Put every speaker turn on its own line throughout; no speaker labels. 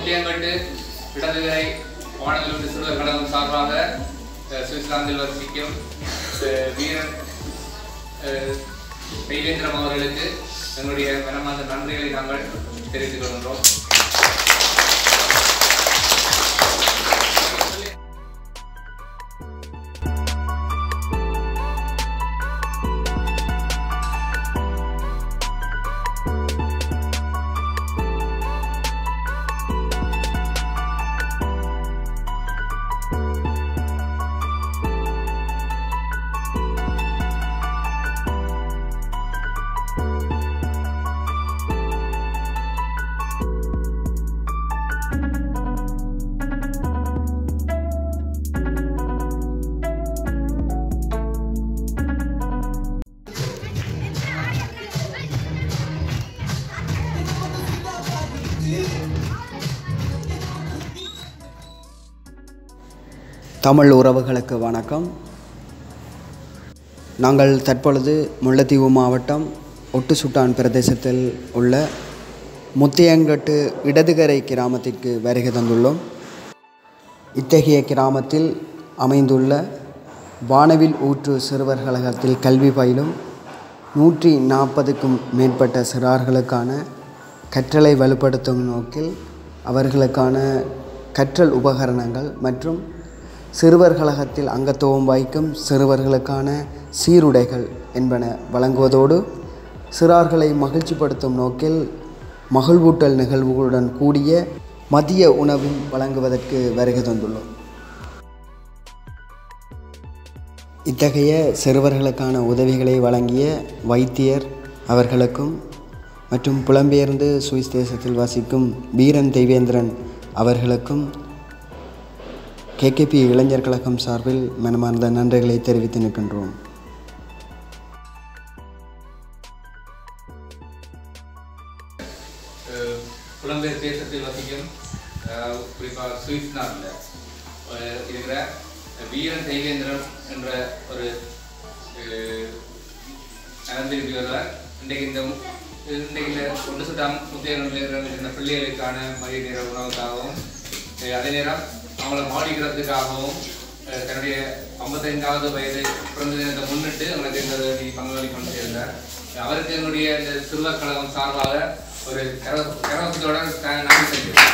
முத்தியங்கட்டு இடதுகரை வானவிலிருந்து சிறுவர் கழகம் சார்பாக அஹ், சுவிட்சர்லாந்தில் வசிக்கும் அஹ், வீரன் அஹ், தெய்வேந்திரம் அவர்களுக்கு எங்களுடைய மனமார்ந்த நன்றிகளை நாங்கள் தெரிவித்துக் கொள்கின்றோம்
தமிழ் உறவுகளுக்கு வணக்கம் நாங்கள் தற்பொழுது முல்லைத்தீவு மாவட்டம் ஒட்டுசுட்டான் பிரதேசத்தில் உள்ள முத்தியங்கட்டு இடதுகரை கிராமத்திற்கு வருகை தந்துள்ளோம் இத்தகைய கிராமத்தில் அமைந்துள்ள வானவில் ஊற்று சிறுவர் கழகத்தில் கல்வி பயிலும் நூற்றி நாற்பதுக்கும் மேற்பட்ட சிறார்களுக்கான கற்றலை வலுப்படுத்தும் நோக்கில் அவர்களுக்கான கற்றல் உபகரணங்கள் மற்றும் சிறுவர் கழகத்தில் அங்கத்துவம் வகிக்கும் சிறுவர்களுக்கான சீருடைகள் என்பன வழங்குவதோடு சிறார்களை மகிழ்ச்சிப்படுத்தும் நோக்கில் மகிழ்வூட்டல் நிகழ்வுகளுடன் கூடிய மதிய உணவும் வழங்குவதற்கு வருகை தந்துள்ளோம் இத்தகைய சிறுவர்களுக்கான உதவிகளை வழங்கிய வைத்தியர் அவர்களுக்கும் மற்றும் புலம்பெயர்ந்து சுவிஸ் தேசத்தில் வசிக்கும் வீரன் தெய்வேந்திரன் அவர்களுக்கும் கேகேபி இளைஞர் கழகம் சார்பில் மனமார்ந்த நன்றிகளை தெரிவித்து நிற்கின்றோம்
அஹ் புலம்பெயர் தேசத்தில் வசிக்கும் அஹ், குறிப்பாக சுவிஸ் நாட்டில் அஹ், இருக்கிற வீரன் தெய்வேந்திரன் என்ற ஒரு நடந்திருப்பி வருவார் இன்றைக்கு இந்த இன்றைக்கு இந்த ஒன்று சுட்டாம் முத்தையர்கள் இந்த பிள்ளைகளுக்கான மதிய நேர உணவுக்காகவும் அஹ், அதே நேரம் அவங்கள மாடிக்கிறதுக்காகவும் அஹ், தன்னுடைய ஐம்பத்தைந்தாவது வயது பிறந்த தினத்தை முன்னிட்டு அவங்களுக்கு இந்த உதவி பங்களிப்பு கொண்டு சேர்ந்தார் அவருக்கு என்னுடைய இந்த சிறுவர் கழகம் சார்பாக ஒரு கர- கரவசத்தோட த- நன்றி செலுத்துகிறேன்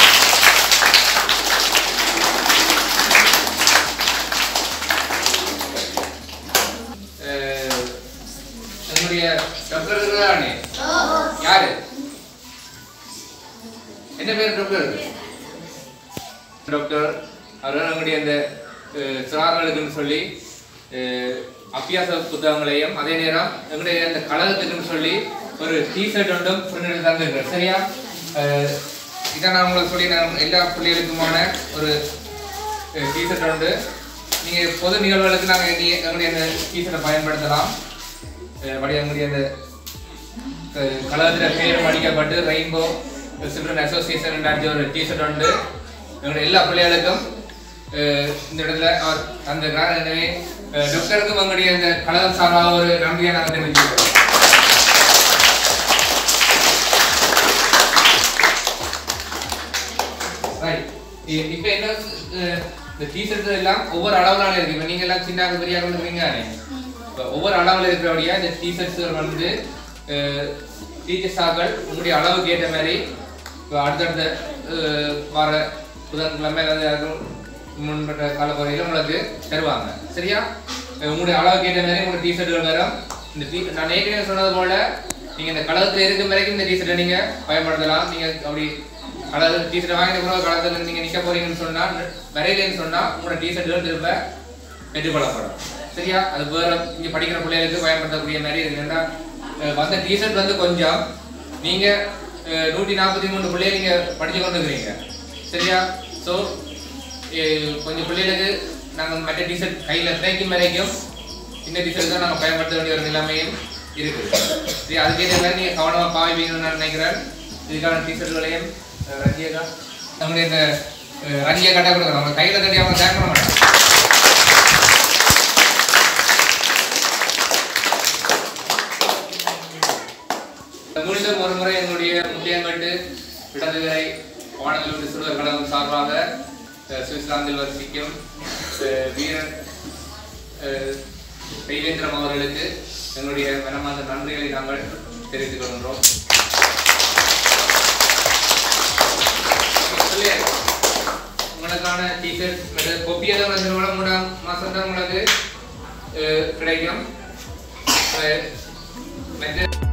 அஹ், என்னுடைய டாக்டர் இருக்கிறானே யாரு என்ன பேர் டாக்டர் டாக்டர் அவர் நம்முடைய அந்த அஹ், சிறார்களுக்குன்னு சொல்லி அஹ், அபியாச புத்தகங்களையும் அதே நேரம் எங்களுடைய அந்த கழகத்துக்குன்னு சொல்லி ஒரு டிஷர்ட் ஒன்றும் பிரிண்ட் தந்துருக்கிறேன் சரியா அஹ், இதை நான் உங்களுக்கு சொல்லி நான் எல்லா பிள்ளைகளுக்குமான ஒரு டிஷர்ட் உண்டு நீங்கள் பொது நிகழ்வுகளுக்கு நாங்கள் எங்களுடைய அந்த டிஷர்ட்டை பயன்படுத்தலாம் அஹ், வடி எங்களுடைய அந்த அஹ், கழகத்துல பேரும் அடிக்கப்பட்டு ரெயின்போ சில்ட்ரன் அசோசியேஷன் அடிச்ச ஒரு டிஷர்ட் உண்டு எங்களுடைய எல்லா பிள்ளைகளுக்கும் அஹ், இந்த இடத்துல அவர் அந்த எனவே அஹ், டாக்டருக்கும் எங்களுடைய இந்த கழகம் சார்பாக ஒரு நன்றியை நாங்கள் தெரிவிச்சுக்கிறோம் Right. இ- இப்ப என்ன அஹ், இந்த டிஷர்ட் எல்லாம் ஒவ்வொரு அளவுலான இருக்கு இப்ப நீங்க எல்லாம் சின்ன பெரிய இருக்கிறீங்க இப்ப ஒவ்வொரு அளவுல இருக்கிறபடியா இந்த டிஷர்ட்ஸ் வந்து டீச்சர்ஸ் ஆக்கள் உங்களுடைய அளவுக்கு ஏற்ற மாதிரி இப்ப அடுத்தடுத்த அஹ், வர புதன்கிழமை அல்லது அதுக்கு முன்பட்ட காலப்பகுதியில் உங்களுக்கு தருவாங்க சரியா அஹ், உங்களுடைய அளவுக்கு ஏற்ற மாதிரி உங்களுடைய டிஷர்ட்டுகள் வரும் இந்த டீ நான் ஏற்கனவே சொன்னது போல நீங்க இந்த கலகத்துல இருக்கும் வரைக்கும் இந்த டிஷர்ட்டை நீங்க பயன்படுத்தலாம் நீங்க அப்படி கலர் டிஷர்ட் வாங்கின பிறகு கலத்துல நீங்க நிக்க போறீங்கன்னு சொன்னா வரையிலேன்னு சொன்னா உங்களோட டிஷர்ட்டுகள் திரும்ப பெற்றுக்கொள்ளப்படும் சரியா அது வேற இங்க படிக்கிற பிள்ளைகளுக்கு பயன்படுத்தக்கூடிய மாதிரி இருக்கு ஏன்னா அஹ், வந்த டிஷர்ட் வந்து கொஞ்சம் நீங்க அஹ், நூற்றி நாற்பத்தி மூணு பிள்ளைய நீங்க படிச்சு கொண்டு இருக்கிறீங்க சரியா ஸோ கொஞ்சம் பிள்ளைகளுக்கு நாங்கள் மற்ற டிஷர்ட் கையில் கிடைக்கும் வரைக்கும் இந்த டிஷர்ட் தான் நாங்கள் பயன்படுத்த வேண்டிய ஒரு நிலைமையும் இருக்குது சரி அதுக்கேற்ற மாதிரி நீங்கள் கவனமாக பாவிப்பீங்கன்னு நான் நினைக்கிறேன் இதுக்கான டிஷர்ட்டுகளையும் ரஞ்சியக்கா நம்முடைய இந்த அஹ், ரஞ்சியை கட்ட கொடுக்குறோம் அவங்க கையில் தட்டி அவங்க தேங்க மாட்டாங்க மீண்டும் ஒரு முறை எங்களுடைய முத்தியங்கட்டு இடதுகரை ஓனவிலூர் சிறுவர் கழகம் சார்பாக அஹ், சுவிட்சர்லாந்தில் வசிக்கும் அஹ், வீரன் அஹ், தெய்வேந்திரம் அவர்களுக்கு எங்களுடைய மனமார்ந்த நன்றிகளை நாங்கள் தெரிவித்துக் கொள்கின்றோம் சொல்லு. உங்களுக்கான டிஷர்ட் கொப்பி எதாவது வந்துருவோம் மூணாம் மாசம் தான் உங்களுக்கு அஹ், கிடைக்கும் அஹ், மற்ற